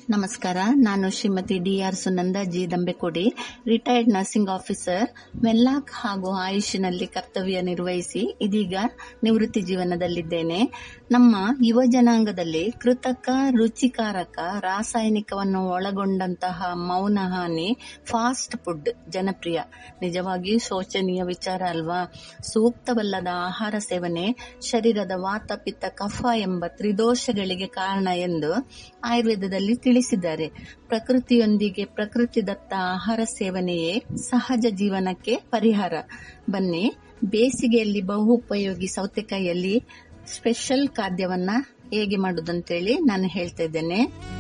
ನಮಸ್ಕಾರ ನಾನು Shrimati D R Sunanda ji Dambekodi retired nursing officer Wenlock ಹಾಗೂ ಆಯುಷಿನಲ್ಲಿ ಕರ್ತವ್ಯ ನಿರ್ವಹಿಸಿ ಇದೀಗ ನಿವೃತ್ತಿ ಜೀವನದಲ್ಲಿದ್ದೇನೆ ನಮ್ಮ ಯುವ ಜನಾಂಗದಲ್ಲಿ ಕೃತಕ ರುಚಿಕಾರಕ ರಾಸಾಯನಿಕವನ್ನು ಒಳಗೊಂಡಂತಹ ಮೌನ ಹಾನಿ ಫಾಸ್ಟ್ ಫುಡ್ ಜನಪ್ರಿಯ ನಿಜವಾಗಿಯೂ ಶೋಚನೀಯ ವಿಚಾರ ಅಲ್ವಾ ಸೂಕ್ತವಲ್ಲದ ಆಹಾರ ಸೇವನೆ ಶರೀರದ ವಾತ ಪಿತ್ತ ಕಫ ಎಂಬ ತ್ರಿದೋಷಗಳಿಗೆ ಕಾರಣ ಎಂದು ಆಯುರ್ವೇದದಲ್ಲಿ ತಿಳಿಸಿದ್ದಾರೆ ಪ್ರಕೃತಿಯೊಂದಿಗೆ ಪ್ರಕೃತಿದತ್ತ ಆಹಾರ ಸೇವನೆಯೇ ಸಹಜ ಜೀವನಕ್ಕೆ ಪರಿಹಾರ ಬನ್ನಿ ಬೇಸಿಗೆಯಲ್ಲಿ ಬಹು ಉಪಯೋಗಿ ಸೌತೆಕಾಯಿಯಲ್ಲಿ ಸ್ಪೆಷಲ್ ಖಾದ್ಯವನ್ನ ಹೇಗೆ ಮಾಡುದಂತೇಳಿ ನಾನು ಹೇಳ್ತಾ ಇದ್ದೇನೆ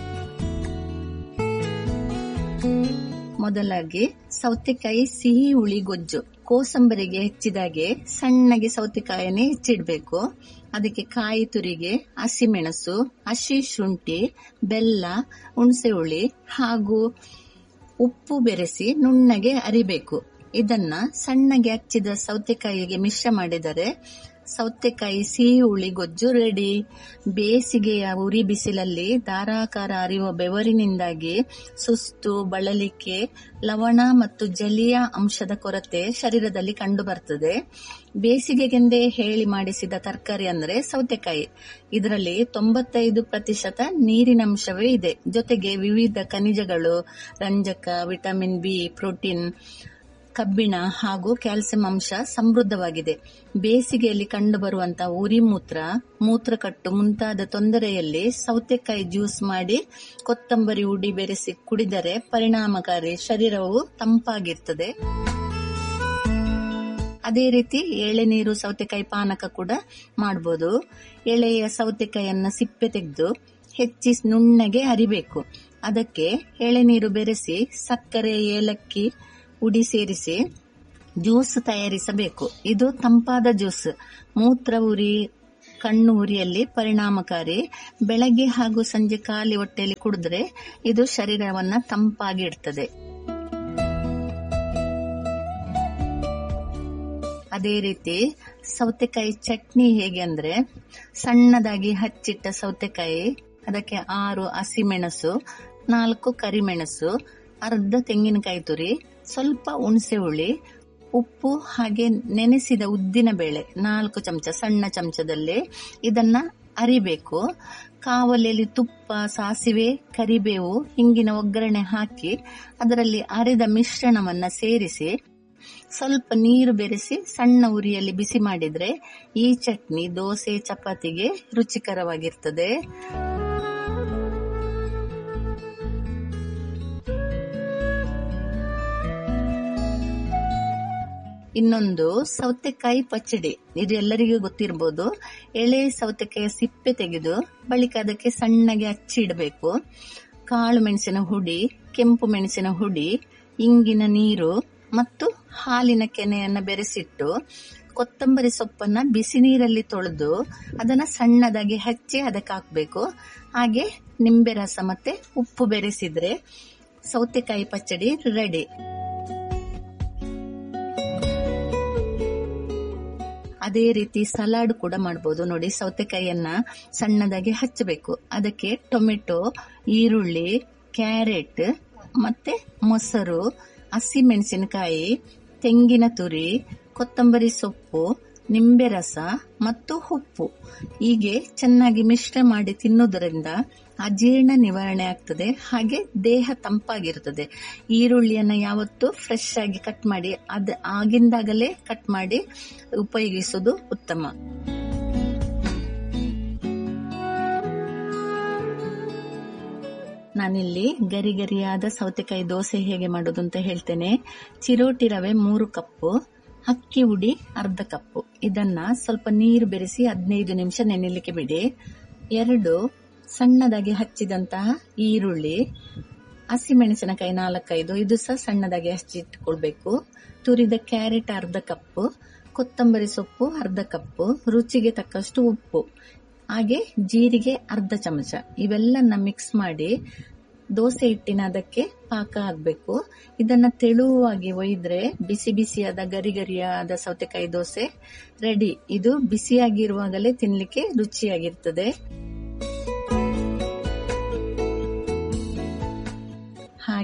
ಮೊದಲಾಗಿ ಸೌತೆಕಾಯಿ ಸಿಹಿ ಹುಳಿ ಗೊಜ್ಜು ಕೋಸಂಬರಿಗೆ ಹೆಚ್ಚಿದಾಗೆ ಸಣ್ಣಗೆ ಸೌತೆಕಾಯಿನೇ ಹೆಚ್ಚಿಡ್ಬೇಕು ಅದಕ್ಕೆ ಕಾಯಿ ತುರಿಗೆ ಹಸಿಮೆಣಸು ಹಸಿ ಶುಂಠಿ ಬೆಲ್ಲ ಹುಣಸೆ ಹುಳಿ ಹಾಗೂ ಉಪ್ಪು ಬೆರೆಸಿ ನುಣ್ಣಗೆ ಅರಿಬೇಕು ಇದನ್ನ ಸಣ್ಣಗೆ ಹಚ್ಚಿದ ಸೌತೆಕಾಯಿಗೆ ಮಿಶ್ರ ಮಾಡಿದರೆ ಸೌತೆಕಾಯಿ ಸಿಹಿ ಹುಳಿ ಗೊಜ್ಜು ರೆಡಿ ಬೇಸಿಗೆಯ ಉರಿ ಬಿಸಿಲಲ್ಲಿ ಧಾರಾಕಾರ ಅರಿಯುವ ಬೆವರಿನಿಂದಾಗಿ ಸುಸ್ತು ಬಳಲಿಕೆ ಲವಣ ಮತ್ತು ಜಲೀಯ ಅಂಶದ ಕೊರತೆ ಶರೀರದಲ್ಲಿ ಕಂಡುಬರ್ತದೆ ಬೇಸಿಗೆಗೆಂದೇ ಹೇಳಿ ಮಾಡಿಸಿದ ತರಕಾರಿ ಅಂದ್ರೆ ಸೌತೆಕಾಯಿ ಇದರಲ್ಲಿ ತೊಂಬತ್ತೈದು ಪ್ರತಿಶತ ನೀರಿನಂಶವೇ ಇದೆ ಜೊತೆಗೆ ವಿವಿಧ ಖನಿಜಗಳು ರಂಜಕ ವಿಟಮಿನ್ ಬಿ ಪ್ರೋಟೀನ್ ಕಬ್ಬಿಣ ಹಾಗೂ ಕ್ಯಾಲ್ಸಿಯಂ ಅಂಶ ಸಮೃದ್ಧವಾಗಿದೆ ಬೇಸಿಗೆಯಲ್ಲಿ ಕಂಡುಬರುವಂತಹ ಉರಿ ಮೂತ್ರ ಮೂತ್ರಕಟ್ಟು ಮುಂತಾದ ತೊಂದರೆಯಲ್ಲಿ ಸೌತೆಕಾಯಿ ಜ್ಯೂಸ್ ಮಾಡಿ ಕೊತ್ತಂಬರಿ ಉಡಿ ಬೆರೆಸಿ ಕುಡಿದರೆ ಪರಿಣಾಮಕಾರಿ ಶರೀರವು ತಂಪಾಗಿರ್ತದೆ ಅದೇ ರೀತಿ ಎಳೆನೀರು ಸೌತೆಕಾಯಿ ಪಾನಕ ಕೂಡ ಮಾಡಬಹುದು ಎಳೆಯ ಸೌತೆಕಾಯಿಯನ್ನ ಸಿಪ್ಪೆ ತೆಗೆದು ಹೆಚ್ಚಿ ನುಣ್ಣಗೆ ಅರಿಬೇಕು ಅದಕ್ಕೆ ಎಳೆನೀರು ಬೆರೆಸಿ ಸಕ್ಕರೆ ಏಲಕ್ಕಿ ಉಡಿ ಸೇರಿಸಿ ಜ್ಯೂಸ್ ತಯಾರಿಸಬೇಕು ಇದು ತಂಪಾದ ಜ್ಯೂಸ್ ಮೂತ್ರ ಉರಿ ಕಣ್ಣು ಉರಿಯಲ್ಲಿ ಪರಿಣಾಮಕಾರಿ ಬೆಳಗ್ಗೆ ಹಾಗೂ ಸಂಜೆ ಖಾಲಿ ಹೊಟ್ಟೆಯಲ್ಲಿ ಕುಡಿದ್ರೆ ಇದು ಶರೀರವನ್ನ ತಂಪಾಗಿ ಇಡ್ತದೆ ಅದೇ ರೀತಿ ಸೌತೆಕಾಯಿ ಚಟ್ನಿ ಹೇಗೆ ಅಂದ್ರೆ ಸಣ್ಣದಾಗಿ ಹಚ್ಚಿಟ್ಟ ಸೌತೆಕಾಯಿ ಅದಕ್ಕೆ ಆರು ಹಸಿಮೆಣಸು ನಾಲ್ಕು ಕರಿಮೆಣಸು ಅರ್ಧ ತೆಂಗಿನಕಾಯಿ ತುರಿ ಸ್ವಲ್ಪ ಹುಣಸೆ ಹುಳಿ ಉಪ್ಪು ಹಾಗೆ ನೆನೆಸಿದ ಉದ್ದಿನ ಬೇಳೆ ನಾಲ್ಕು ಚಮಚ ಸಣ್ಣ ಚಮಚದಲ್ಲಿ ಇದನ್ನ ಅರಿಬೇಕು ಕಾವಲಿಯಲ್ಲಿ ತುಪ್ಪ ಸಾಸಿವೆ ಕರಿಬೇವು ಹಿಂಗಿನ ಒಗ್ಗರಣೆ ಹಾಕಿ ಅದರಲ್ಲಿ ಅರೆದ ಮಿಶ್ರಣವನ್ನ ಸೇರಿಸಿ ಸ್ವಲ್ಪ ನೀರು ಬೆರೆಸಿ ಸಣ್ಣ ಉರಿಯಲ್ಲಿ ಬಿಸಿ ಮಾಡಿದ್ರೆ ಈ ಚಟ್ನಿ ದೋಸೆ ಚಪಾತಿಗೆ ರುಚಿಕರವಾಗಿರ್ತದೆ ಇನ್ನೊಂದು ಸೌತೆಕಾಯಿ ಪಚ್ಚಡಿ ಇದು ಎಲ್ಲರಿಗೂ ಗೊತ್ತಿರಬಹುದು ಎಳೆ ಸೌತೆಕಾಯಿಯ ಸಿಪ್ಪೆ ತೆಗೆದು ಬಳಿಕ ಅದಕ್ಕೆ ಸಣ್ಣಗೆ ಹಚ್ಚಿ ಇಡಬೇಕು ಕಾಳು ಮೆಣಸಿನ ಹುಡಿ ಕೆಂಪು ಮೆಣಸಿನ ಹುಡಿ ಇಂಗಿನ ನೀರು ಮತ್ತು ಹಾಲಿನ ಕೆನೆಯನ್ನ ಬೆರೆಸಿಟ್ಟು ಕೊತ್ತಂಬರಿ ಸೊಪ್ಪನ್ನ ಬಿಸಿ ನೀರಲ್ಲಿ ತೊಳೆದು ಅದನ್ನ ಸಣ್ಣದಾಗಿ ಹಚ್ಚಿ ಅದಕ್ಕೆ ಹಾಕ್ಬೇಕು ಹಾಗೆ ನಿಂಬೆ ರಸ ಮತ್ತೆ ಉಪ್ಪು ಬೆರೆಸಿದ್ರೆ ಸೌತೆಕಾಯಿ ಪಚ್ಚಡಿ ರೆಡಿ ಅದೇ ರೀತಿ ಸಲಾಡ್ ಕೂಡ ಮಾಡಬಹುದು ನೋಡಿ ಸೌತೆಕಾಯಿಯನ್ನ ಸಣ್ಣದಾಗಿ ಹಚ್ಚಬೇಕು ಅದಕ್ಕೆ ಟೊಮೆಟೊ ಈರುಳ್ಳಿ ಕ್ಯಾರೆಟ್ ಮತ್ತೆ ಮೊಸರು ಹಸಿ ಮೆಣಸಿನಕಾಯಿ ತೆಂಗಿನ ತುರಿ ಕೊತ್ತಂಬರಿ ಸೊಪ್ಪು ನಿಂಬೆ ರಸ ಮತ್ತು ಉಪ್ಪು ಹೀಗೆ ಚೆನ್ನಾಗಿ ಮಿಶ್ರ ಮಾಡಿ ತಿನ್ನುವುದರಿಂದ ಅಜೀರ್ಣ ನಿವಾರಣೆ ಆಗ್ತದೆ ಹಾಗೆ ದೇಹ ತಂಪಾಗಿರುತ್ತದೆ ಈರುಳ್ಳಿಯನ್ನ ಯಾವತ್ತು ಫ್ರೆಶ್ ಆಗಿ ಕಟ್ ಮಾಡಿ ಅದ ಆಗಿಂದಾಗಲೇ ಕಟ್ ಮಾಡಿ ಉಪಯೋಗಿಸುವುದು ಉತ್ತಮ ನಾನಿಲ್ಲಿ ಗರಿ ಗರಿಯಾದ ಸೌತೆಕಾಯಿ ದೋಸೆ ಹೇಗೆ ಮಾಡೋದು ಅಂತ ಹೇಳ್ತೇನೆ ಚಿರೋಟಿ ರವೆ ಮೂರು ಕಪ್ಪು ಅಕ್ಕಿ ಉಡಿ ಅರ್ಧ ಕಪ್ಪು ಇದನ್ನ ಸ್ವಲ್ಪ ನೀರು ಬೆರೆಸಿ ಹದಿನೈದು ನಿಮಿಷ ನೆನೆಲಿಕ್ಕೆ ಬಿಡಿ ಎರಡು ಸಣ್ಣದಾಗಿ ಹಚ್ಚಿದಂತಹ ಈರುಳ್ಳಿ ಹಸಿಮೆಣಸಿನಕಾಯಿ ನಾಲ್ಕೈದು ಇದು ಸಹ ಸಣ್ಣದಾಗಿ ಹಚ್ಚಿಟ್ಕೊಳ್ಬೇಕು ತುರಿದ ಕ್ಯಾರೆಟ್ ಅರ್ಧ ಕಪ್ಪು ಕೊತ್ತಂಬರಿ ಸೊಪ್ಪು ಅರ್ಧ ಕಪ್ಪು ರುಚಿಗೆ ತಕ್ಕಷ್ಟು ಉಪ್ಪು ಹಾಗೆ ಜೀರಿಗೆ ಅರ್ಧ ಚಮಚ ಇವೆಲ್ಲನ್ನ ಮಿಕ್ಸ್ ಮಾಡಿ ದೋಸೆ ಹಿಟ್ಟಿನ ಅದಕ್ಕೆ ಪಾಕ ಆಗ್ಬೇಕು ಇದನ್ನ ತೆಳುವಾಗಿ ಒಯ್ದ್ರೆ ಬಿಸಿ ಬಿಸಿಯಾದ ಗರಿ ಗರಿಯಾದ ಸೌತೆಕಾಯಿ ದೋಸೆ ರೆಡಿ ಇದು ಬಿಸಿಯಾಗಿರುವಾಗಲೇ ತಿನ್ಲಿಕ್ಕೆ ರುಚಿಯಾಗಿರ್ತದೆ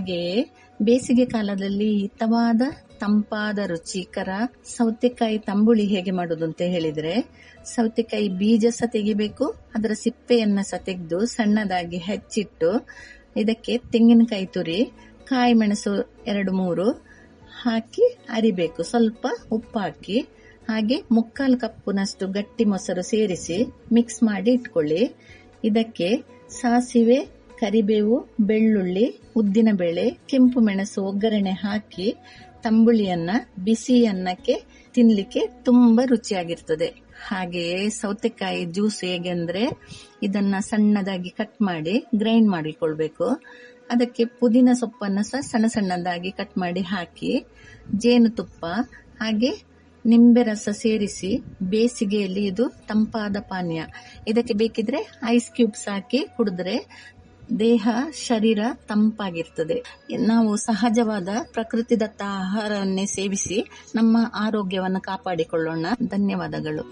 ಹಾಗೆಯೇ ಬೇಸಿಗೆ ಕಾಲದಲ್ಲಿ ಹಿತವಾದ ತಂಪಾದ ರುಚಿಕರ ಸೌತೆಕಾಯಿ ತಂಬುಳಿ ಹೇಗೆ ಮಾಡುದು ಅಂತ ಹೇಳಿದ್ರೆ ಸೌತೆಕಾಯಿ ಬೀಜ ಸಹ ತೆಗಿಬೇಕು ಅದರ ಸಿಪ್ಪೆಯನ್ನ ಸಹ ತೆಗೆದು ಸಣ್ಣದಾಗಿ ಹೆಚ್ಚಿಟ್ಟು ಇದಕ್ಕೆ ತೆಂಗಿನಕಾಯಿ ತುರಿ ಕಾಯಿ ಮೆಣಸು ಎರಡು ಮೂರು ಹಾಕಿ ಅರಿಬೇಕು ಸ್ವಲ್ಪ ಉಪ್ಪು ಹಾಕಿ ಹಾಗೆ ಮುಕ್ಕಾಲು ಕಪ್ಪುನಷ್ಟು ಗಟ್ಟಿ ಮೊಸರು ಸೇರಿಸಿ ಮಿಕ್ಸ್ ಮಾಡಿ ಇಟ್ಕೊಳ್ಳಿ ಇದಕ್ಕೆ ಸಾಸಿವೆ ಕರಿಬೇವು ಬೆಳ್ಳುಳ್ಳಿ ಉದ್ದಿನಬೇಳೆ ಕೆಂಪು ಮೆಣಸು ಒಗ್ಗರಣೆ ಹಾಕಿ ತಂಬುಳಿಯನ್ನ ಬಿಸಿ ಅನ್ನಕ್ಕೆ ತಿನ್ಲಿಕ್ಕೆ ತುಂಬಾ ರುಚಿಯಾಗಿರ್ತದೆ ಹಾಗೆಯೇ ಸೌತೆಕಾಯಿ ಜ್ಯೂಸ್ ಹೇಗೆ ಅಂದ್ರೆ ಇದನ್ನ ಸಣ್ಣದಾಗಿ ಕಟ್ ಮಾಡಿ ಗ್ರೈಂಡ್ ಮಾಡಿಕೊಳ್ಬೇಕು ಅದಕ್ಕೆ ಪುದೀನ ಸೊಪ್ಪನ್ನು ಸಹ ಸಣ್ಣ ಸಣ್ಣದಾಗಿ ಕಟ್ ಮಾಡಿ ಹಾಕಿ ಜೇನುತುಪ್ಪ ಹಾಗೆ ನಿಂಬೆ ರಸ ಸೇರಿಸಿ ಬೇಸಿಗೆಯಲ್ಲಿ ಇದು ತಂಪಾದ ಪಾನೀಯ ಇದಕ್ಕೆ ಬೇಕಿದ್ರೆ ಐಸ್ ಕ್ಯೂಬ್ಸ್ ಹಾಕಿ ಕುಡಿದ್ರೆ ದೇಹ ಶರೀರ ತಂಪಾಗಿರ್ತದೆ ನಾವು ಸಹಜವಾದ ಪ್ರಕೃತಿದತ್ತ ಆಹಾರವನ್ನೇ ಸೇವಿಸಿ ನಮ್ಮ ಆರೋಗ್ಯವನ್ನು ಕಾಪಾಡಿಕೊಳ್ಳೋಣ ಧನ್ಯವಾದಗಳು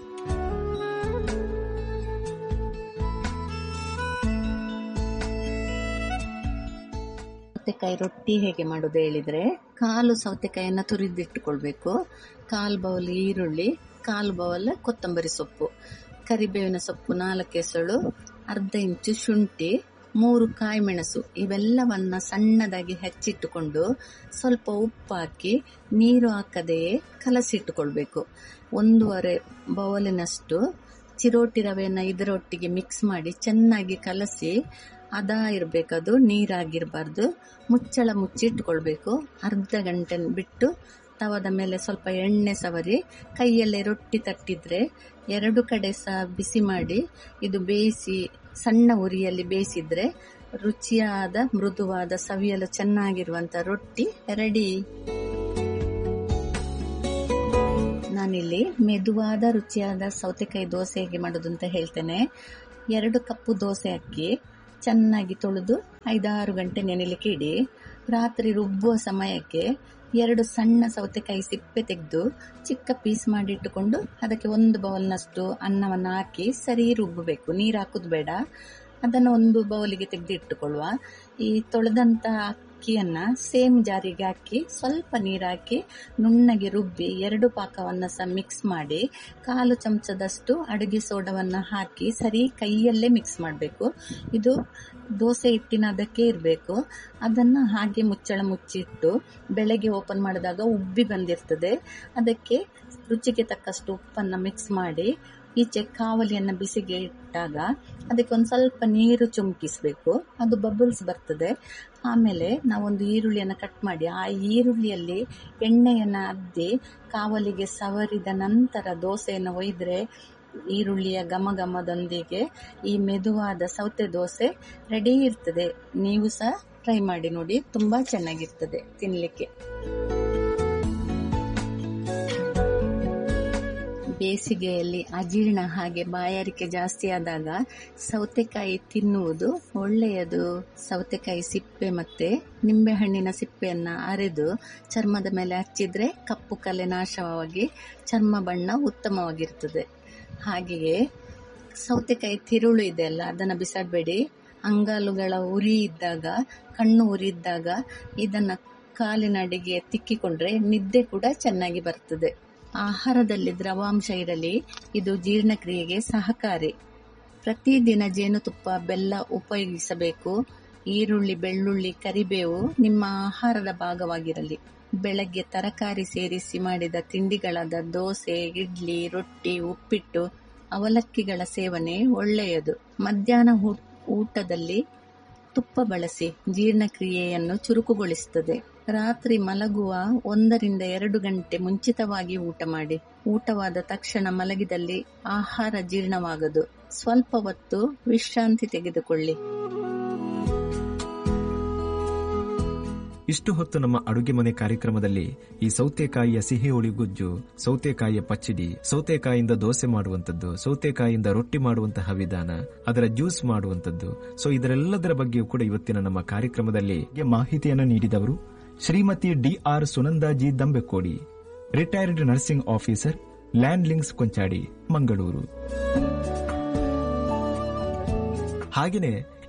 ಸೌತೆಕಾಯಿ ರೊಟ್ಟಿ ಹೇಗೆ ಮಾಡೋದು ಹೇಳಿದ್ರೆ ಕಾಲು ಸೌತೆಕಾಯಿಯನ್ನ ತುರಿದಿಟ್ಟುಕೊಳ್ಬೇಕು ಕಾಲು ಬೌಲ್ ಈರುಳ್ಳಿ ಕಾಲು ಬೌಲ್ ಕೊತ್ತಂಬರಿ ಸೊಪ್ಪು ಕರಿಬೇವಿನ ಸೊಪ್ಪು ನಾಲ್ಕು ಎಸಳು ಅರ್ಧ ಇಂಚು ಶುಂಠಿ ಮೂರು ಕಾಯಿ ಮೆಣಸು ಇವೆಲ್ಲವನ್ನ ಸಣ್ಣದಾಗಿ ಹೆಚ್ಚಿಟ್ಟುಕೊಂಡು ಸ್ವಲ್ಪ ಉಪ್ಪು ಹಾಕಿ ನೀರು ಹಾಕದೆಯೇ ಕಲಸಿಟ್ಟುಕೊಳ್ಬೇಕು ಒಂದೂವರೆ ಬೌಲಿನಷ್ಟು ಚಿರೋಟಿ ರವೆಯನ್ನ ಇದರೊಟ್ಟಿಗೆ ಮಿಕ್ಸ್ ಮಾಡಿ ಚೆನ್ನಾಗಿ ಕಲಸಿ ಅದ ಇರಬೇಕದು ನೀರಾಗಿರಬಾರ್ದು ಮುಚ್ಚಳ ಮುಚ್ಚಿಟ್ಕೊಳ್ಬೇಕು ಅರ್ಧ ಗಂಟೆ ಬಿಟ್ಟು ತವದ ಮೇಲೆ ಸ್ವಲ್ಪ ಎಣ್ಣೆ ಸವರಿ ಕೈಯಲ್ಲೇ ರೊಟ್ಟಿ ತಟ್ಟಿದ್ರೆ ಎರಡು ಕಡೆ ಸಹ ಬಿಸಿ ಮಾಡಿ ಇದು ಬೇಯಿಸಿ ಸಣ್ಣ ಉರಿಯಲ್ಲಿ ಬೇಯಿಸಿದ್ರೆ ರುಚಿಯಾದ ಮೃದುವಾದ ಸವಿಯಲು ಚೆನ್ನಾಗಿರುವಂತ ರೊಟ್ಟಿ ರೆಡಿ ನಾನಿಲ್ಲಿ ಮೆದುವಾದ ರುಚಿಯಾದ ಸೌತೆಕಾಯಿ ದೋಸೆ ಹೇಗೆ ಮಾಡೋದು ಅಂತ ಹೇಳ್ತೇನೆ ಎರಡು ಕಪ್ಪು ದೋಸೆ ಅಕ್ಕಿ ಚೆನ್ನಾಗಿ ತೊಳೆದು ಐದಾರು ಗಂಟೆ ನೆನೆಲಿಕ್ಕೆ ಇಡಿ ರಾತ್ರಿ ರುಬ್ಬುವ ಸಮಯಕ್ಕೆ ಎರಡು ಸಣ್ಣ ಸೌತೆಕಾಯಿ ಸಿಪ್ಪೆ ತೆಗೆದು ಚಿಕ್ಕ ಪೀಸ್ ಮಾಡಿ ಇಟ್ಟುಕೊಂಡು ಅದಕ್ಕೆ ಒಂದು ಬೌಲ್ನಷ್ಟು ಅನ್ನವನ್ನು ಹಾಕಿ ಸರಿ ರುಬ್ಬಬೇಕು ನೀರು ಹಾಕುದು ಬೇಡ ಅದನ್ನು ಒಂದು ಬೌಲಿಗೆ ತೆಗೆದು ಇಟ್ಟುಕೊಳ್ಳುವ ಈ ತೊಳೆದಂತ ಅಕ್ಕಿಯನ್ನ ಸೇಮ್ ಜಾರಿಗೆ ಹಾಕಿ ಸ್ವಲ್ಪ ನೀರು ಹಾಕಿ ನುಣ್ಣಗೆ ರುಬ್ಬಿ ಎರಡು ಪಾಕವನ್ನ ಸಹ ಮಿಕ್ಸ್ ಮಾಡಿ ಕಾಲು ಚಮಚದಷ್ಟು ಅಡುಗೆ ಸೋಡವನ್ನ ಹಾಕಿ ಸರಿ ಕೈಯಲ್ಲೇ ಮಿಕ್ಸ್ ಮಾಡಬೇಕು ಇದು ದೋಸೆ ಹಿಟ್ಟಿನ ಅದಕ್ಕೆ ಇರಬೇಕು ಅದನ್ನ ಹಾಗೆ ಮುಚ್ಚಳ ಮುಚ್ಚಿಟ್ಟು ಬೆಳಗ್ಗೆ ಓಪನ್ ಮಾಡಿದಾಗ ಉಬ್ಬಿ ಬಂದಿರ್ತದೆ ಅದಕ್ಕೆ ರುಚಿಗೆ ತಕ್ಕಷ್ಟು ಉಪ್ಪನ್ನ ಮಿಕ್ಸ್ ಮಾಡಿ ಈಚೆ ಕಾವಲಿಯನ್ನ ಬಿಸಿಗೆ ಇಟ್ಟಾಗ ಅದಕ್ಕೆ ಒಂದು ಸ್ವಲ್ಪ ನೀರು ಚುಮುಕಿಸ್ಬೇಕು ಅದು ಬಬಲ್ಸ್ ಬರ್ತದೆ ಆಮೇಲೆ ನಾವೊಂದು ಈರುಳ್ಳಿಯನ್ನು ಕಟ್ ಮಾಡಿ ಆ ಈರುಳ್ಳಿಯಲ್ಲಿ ಎಣ್ಣೆಯನ್ನ ಅದ್ದಿ ಕಾವಲಿಗೆ ಸವರಿದ ನಂತರ ದೋಸೆಯನ್ನು ಒಯ್ದ್ರೆ ಈರುಳ್ಳಿಯ ಘಮ ಘಮದೊಂದಿಗೆ ಈ ಮೆದುವಾದ ಸೌತೆ ದೋಸೆ ರೆಡಿ ಇರ್ತದೆ ನೀವು ಸಹ ಟ್ರೈ ಮಾಡಿ ನೋಡಿ ತುಂಬಾ ಚೆನ್ನಾಗಿರ್ತದೆ ತಿನ್ಲಿಕ್ಕೆ ಬೇಸಿಗೆಯಲ್ಲಿ ಅಜೀರ್ಣ ಹಾಗೆ ಬಾಯಾರಿಕೆ ಜಾಸ್ತಿ ಆದಾಗ ಸೌತೆಕಾಯಿ ತಿನ್ನುವುದು ಒಳ್ಳೆಯದು ಸೌತೆಕಾಯಿ ಸಿಪ್ಪೆ ಮತ್ತೆ ನಿಂಬೆಹಣ್ಣಿನ ಸಿಪ್ಪೆಯನ್ನ ಅರೆದು ಚರ್ಮದ ಮೇಲೆ ಹಚ್ಚಿದ್ರೆ ಕಪ್ಪು ಕಲೆ ನಾಶವಾಗಿ ಚರ್ಮ ಬಣ್ಣ ಉತ್ತಮವಾಗಿರ್ತದೆ ಹಾಗೆಯೇ ಸೌತೆಕಾಯಿ ತಿರುಳು ಇದೆಯಲ್ಲ ಅದನ್ನ ಬಿಸಾಡಬೇಡಿ ಅಂಗಾಲುಗಳ ಉರಿ ಇದ್ದಾಗ ಕಣ್ಣು ಉರಿ ಇದ್ದಾಗ ಇದನ್ನ ಕಾಲಿನ ಅಡಿಗೆ ತಿಕ್ಕಿಕೊಂಡ್ರೆ ನಿದ್ದೆ ಕೂಡ ಚೆನ್ನಾಗಿ ಬರ್ತದೆ ಆಹಾರದಲ್ಲಿ ದ್ರವಾಂಶ ಇರಲಿ ಇದು ಜೀರ್ಣಕ್ರಿಯೆಗೆ ಸಹಕಾರಿ ಪ್ರತಿದಿನ ಜೇನುತುಪ್ಪ ಬೆಲ್ಲ ಉಪಯೋಗಿಸಬೇಕು ಈರುಳ್ಳಿ ಬೆಳ್ಳುಳ್ಳಿ ಕರಿಬೇವು ನಿಮ್ಮ ಆಹಾರದ ಭಾಗವಾಗಿರಲಿ ಬೆಳಗ್ಗೆ ತರಕಾರಿ ಸೇರಿಸಿ ಮಾಡಿದ ತಿಂಡಿಗಳಾದ ದೋಸೆ ಇಡ್ಲಿ ರೊಟ್ಟಿ ಉಪ್ಪಿಟ್ಟು ಅವಲಕ್ಕಿಗಳ ಸೇವನೆ ಒಳ್ಳೆಯದು ಮಧ್ಯಾಹ್ನ ಊಟದಲ್ಲಿ ತುಪ್ಪ ಬಳಸಿ ಜೀರ್ಣಕ್ರಿಯೆಯನ್ನು ಚುರುಕುಗೊಳಿಸುತ್ತದೆ ರಾತ್ರಿ ಮಲಗುವ ಒಂದರಿಂದ ಎರಡು ಗಂಟೆ ಮುಂಚಿತವಾಗಿ ಊಟ ಮಾಡಿ ಊಟವಾದ ತಕ್ಷಣ ಮಲಗಿದಲ್ಲಿ ಆಹಾರ ಜೀರ್ಣವಾಗದು ಸ್ವಲ್ಪ ಹೊತ್ತು ವಿಶ್ರಾಂತಿ ತೆಗೆದುಕೊಳ್ಳಿ ಇಷ್ಟು ಹೊತ್ತು ನಮ್ಮ ಅಡುಗೆ ಮನೆ ಕಾರ್ಯಕ್ರಮದಲ್ಲಿ ಈ ಸೌತೆಕಾಯಿಯ ಸಿಹಿ ಹುಳಿ ಗುಜ್ಜು ಸೌತೆಕಾಯಿಯ ಪಚ್ಚಡಿ ಸೌತೆಕಾಯಿಯಿಂದ ದೋಸೆ ಮಾಡುವಂತದ್ದು ಸೌತೆಕಾಯಿಯಿಂದ ರೊಟ್ಟಿ ಮಾಡುವಂತಹ ವಿಧಾನ ಅದರ ಜ್ಯೂಸ್ ಮಾಡುವಂತದ್ದು ಸೊ ಇದರೆಲ್ಲದರ ಬಗ್ಗೆಯೂ ಕೂಡ ಇವತ್ತಿನ ನಮ್ಮ ಕಾರ್ಯಕ್ರಮದಲ್ಲಿ ಮಾಹಿತಿಯನ್ನು ನೀಡಿದವರು Shrimati D R Sunandaji Dambekodi retired nursing officer land links Konchady Mangaluru ಹಾಗೆಯೇ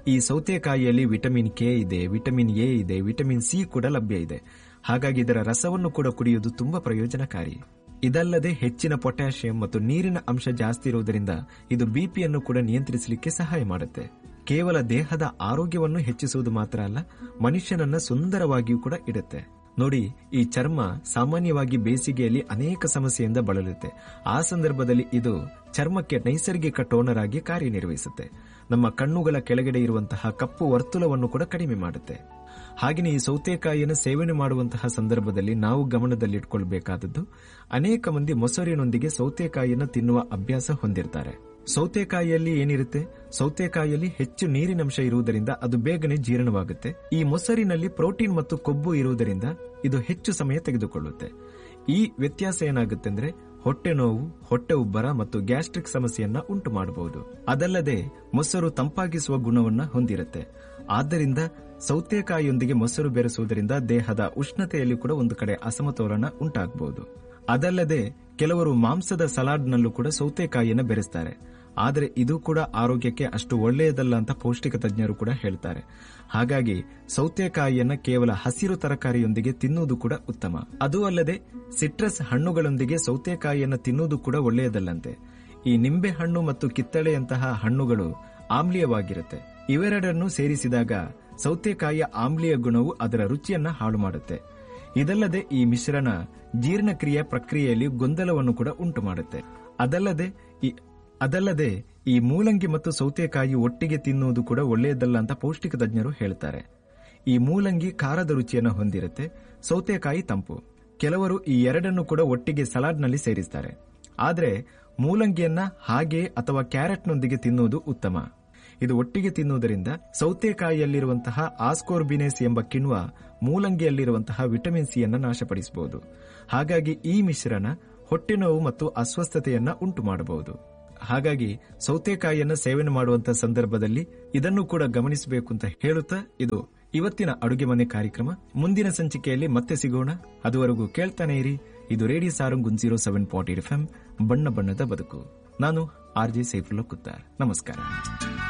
ಈ ಸೌತೆಕಾಯಿಯಲ್ಲಿ ವಿಟಮಿನ್ ಕೆ ಇದೆ ವಿಟಮಿನ್ ಎ ಇದೆ ವಿಟಮಿನ್ ಸಿ ಕೂಡ ಲಭ್ಯ ಇದೆ ಹಾಗಾಗಿ ಇದರ ರಸವನ್ನು ಕೂಡ ಕುಡಿಯುವುದು ತುಂಬಾ ಪ್ರಯೋಜನಕಾರಿ ಇದಲ್ಲದೆ ಹೆಚ್ಚಿನ ಪೊಟ್ಯಾಷಿಯಂ ಮತ್ತು ನೀರಿನ ಅಂಶ ಜಾಸ್ತಿ ಇರುವುದರಿಂದ ಇದು ಬಿಪಿಯನ್ನು ಕೂಡ ನಿಯಂತ್ರಿಸಲಿಕ್ಕೆ ಸಹಾಯ ಮಾಡುತ್ತೆ ಕೇವಲ ದೇಹದ ಆರೋಗ್ಯವನ್ನು ಹೆಚ್ಚಿಸುವುದು ಮಾತ್ರ ಅಲ್ಲ ಮನುಷ್ಯನನ್ನ ಸುಂದರವಾಗಿಯೂ ಕೂಡ ಇಡುತ್ತೆ ನೋಡಿ ಈ ಚರ್ಮ ಸಾಮಾನ್ಯವಾಗಿ ಬೇಸಿಗೆಯಲ್ಲಿ ಅನೇಕ ಸಮಸ್ಯೆಯಿಂದ ಬಳಲುತ್ತೆ ಆ ಸಂದರ್ಭದಲ್ಲಿ ಇದು ಚರ್ಮಕ್ಕೆ ನೈಸರ್ಗಿಕ ಟೋನರ್ ಆಗಿ ಕಾರ್ಯನಿರ್ವಹಿಸುತ್ತೆ ನಮ್ಮ ಕಣ್ಣುಗಳ ಕೆಳಗಡೆ ಇರುವಂತಹ ಕಪ್ಪು ವರ್ತುಲವನ್ನು ಕೂಡ ಕಡಿಮೆ ಮಾಡುತ್ತೆ ಹಾಗೆಯೇ ಈ ಸೌತೆಕಾಯಿಯನ್ನು ಸೇವನೆ ಮಾಡುವಂತಹ ಸಂದರ್ಭದಲ್ಲಿ ನಾವು ಗಮನದಲ್ಲಿಟ್ಕೊಳ್ಬೇಕಾದದ್ದು ಅನೇಕ ಮಂದಿ ಮೊಸರಿನೊಂದಿಗೆ ಸೌತೆಕಾಯಿಯನ್ನು ತಿನ್ನುವ ಅಭ್ಯಾಸ ಹೊಂದಿರ್ತಾರೆ ಸೌತೆಕಾಯಿಯಲ್ಲಿ ಏನಿರುತ್ತೆ ಸೌತೆಕಾಯಿಯಲ್ಲಿ ಹೆಚ್ಚು ನೀರಿನಂಶ ಇರುವುದರಿಂದ ಅದು ಬೇಗನೆ ಜೀರ್ಣವಾಗುತ್ತೆ ಈ ಮೊಸರಿನಲ್ಲಿ ಪ್ರೋಟೀನ್ ಮತ್ತು ಕೊಬ್ಬು ಇರುವುದರಿಂದ ಇದು ಹೆಚ್ಚು ಸಮಯ ತೆಗೆದುಕೊಳ್ಳುತ್ತೆ ಈ ವ್ಯತ್ಯಾಸ ಏನಾಗುತ್ತೆ ಅಂದ್ರೆ ಹೊಟ್ಟೆ ನೋವು ಹೊಟ್ಟೆ ಉಬ್ಬರ ಮತ್ತು ಗ್ಯಾಸ್ಟ್ರಿಕ್ ಸಮಸ್ಯೆಯನ್ನ ಉಂಟು ಮಾಡಬಹುದು ಅದಲ್ಲದೆ ಮೊಸರು ತಂಪಾಗಿಸುವ ಗುಣವನ್ನ ಹೊಂದಿರುತ್ತೆ ಆದ್ದರಿಂದ ಸೌತೆಕಾಯಿಯೊಂದಿಗೆ ಮೊಸರು ಬೆರೆಸುವುದರಿಂದ ದೇಹದ ಉಷ್ಣತೆಯಲ್ಲಿ ಕೂಡ ಒಂದು ಕಡೆ ಅಸಮತೋಲನ ಉಂಟಾಗಬಹುದು ಅದಲ್ಲದೆ ಕೆಲವರು ಮಾಂಸದ ಸಲಾಡ್ನಲ್ಲೂ ಕೂಡ ಸೌತೆಕಾಯಿಯನ್ನು ಬೆರೆಸ್ತಾರೆ ಆದರೆ ಇದು ಕೂಡ ಆರೋಗ್ಯಕ್ಕೆ ಅಷ್ಟು ಒಳ್ಳೆಯದಲ್ಲ ಅಂತ ಪೌಷ್ಟಿಕ ತಜ್ಞರು ಕೂಡ ಹೇಳ್ತಾರೆ ಹಾಗಾಗಿ ಸೌತೆಕಾಯಿಯನ್ನ ಕೇವಲ ಹಸಿರು ತರಕಾರಿಯೊಂದಿಗೆ ತಿನ್ನುವುದು ಕೂಡ ಉತ್ತಮ ಅದೂ ಅಲ್ಲದೆ ಸಿಟ್ರಸ್ ಹಣ್ಣುಗಳೊಂದಿಗೆ ಸೌತೆಕಾಯಿಯನ್ನು ತಿನ್ನುವುದು ಕೂಡ ಒಳ್ಳೆಯದಲ್ಲಂತೆ ಈ ನಿಂಬೆ ಹಣ್ಣು ಮತ್ತು ಕಿತ್ತಳೆಯಂತಹ ಹಣ್ಣುಗಳು ಆಮ್ಲೀಯವಾಗಿರುತ್ತೆ ಇವೆರಡನ್ನು ಸೇರಿಸಿದಾಗ ಸೌತೆಕಾಯಿಯ ಆಮ್ಲೀಯ ಗುಣವು ಅದರ ರುಚಿಯನ್ನ ಹಾಳು ಮಾಡುತ್ತೆ ಇದಲ್ಲದೆ ಈ ಮಿಶ್ರಣ ಜೀರ್ಣಕ್ರಿಯೆ ಪ್ರಕ್ರಿಯೆಯಲ್ಲಿ ಗೊಂದಲವನ್ನು ಕೂಡ ಉಂಟು ಮಾಡುತ್ತೆ ಅದಲ್ಲದೆ ಈ ಅದಲ್ಲದೆ ಈ ಮೂಲಂಗಿ ಮತ್ತು ಸೌತೆಕಾಯಿ ಒಟ್ಟಿಗೆ ತಿನ್ನುವುದು ಕೂಡ ಒಳ್ಳೆಯದಲ್ಲ ಅಂತ ಪೌಷ್ಟಿಕ ತಜ್ಞರು ಹೇಳ್ತಾರೆ ಈ ಮೂಲಂಗಿ ಖಾರದ ರುಚಿಯನ್ನು ಹೊಂದಿರುತ್ತೆ ಸೌತೆಕಾಯಿ ತಂಪು ಕೆಲವರು ಈ ಎರಡನ್ನು ಕೂಡ ಒಟ್ಟಿಗೆ ಸಲಾಡ್ನಲ್ಲಿ ಸೇರಿಸ್ತಾರೆ ಆದರೆ ಮೂಲಂಗಿಯನ್ನ ಹಾಗೆ ಅಥವಾ ಕ್ಯಾರೆಟ್ನೊಂದಿಗೆ ತಿನ್ನುವುದು ಉತ್ತಮ ಇದು ಒಟ್ಟಿಗೆ ತಿನ್ನುವುದರಿಂದ ಸೌತೆಕಾಯಿಯಲ್ಲಿರುವಂತಹ ಆಸ್ಕೋರ್ಬಿನೆಸ್ ಎಂಬ ಕಿಣ್ವ ಮೂಲಂಗಿಯಲ್ಲಿರುವಂತಹ ವಿಟಮಿನ್ ಸಿಯನ್ನು ನಾಶಪಡಿಸಬಹುದು ಹಾಗಾಗಿ ಈ ಮಿಶ್ರಣ ಹೊಟ್ಟೆ ನೋವು ಮತ್ತು ಅಸ್ವಸ್ಥತೆಯನ್ನ ಉಂಟು ಮಾಡಬಹುದು ಹಾಗಾಗಿ ಸೌತೆಕಾಯಿಯನ್ನ ಸೇವನೆ ಮಾಡುವಂತಹ ಸಂದರ್ಭದಲ್ಲಿ ಇದನ್ನು ಕೂಡ ಗಮನಿಸಬೇಕು ಅಂತ ಹೇಳುತ್ತಾ ಇದು ಇವತ್ತಿನ ಅಡುಗೆ ಮನೆ ಕಾರ್ಯಕ್ರಮ ಮುಂದಿನ ಸಂಚಿಕೆಯಲ್ಲಿ ಮತ್ತೆ ಸಿಗೋಣ ಅದುವರೆಗೂ ಕೇಳ್ತಾನೆ ಇರಿ ಇದು radio Sarang zero seven point eight F ಬಣ್ಣ ಬಣ್ಣದ ಬದುಕು ನಾನು ಆರ್ ಜೆ ಸೈಫುಲ್ಲಾ ಕುತ್ತಾರ್ ನಮಸ್ಕಾರ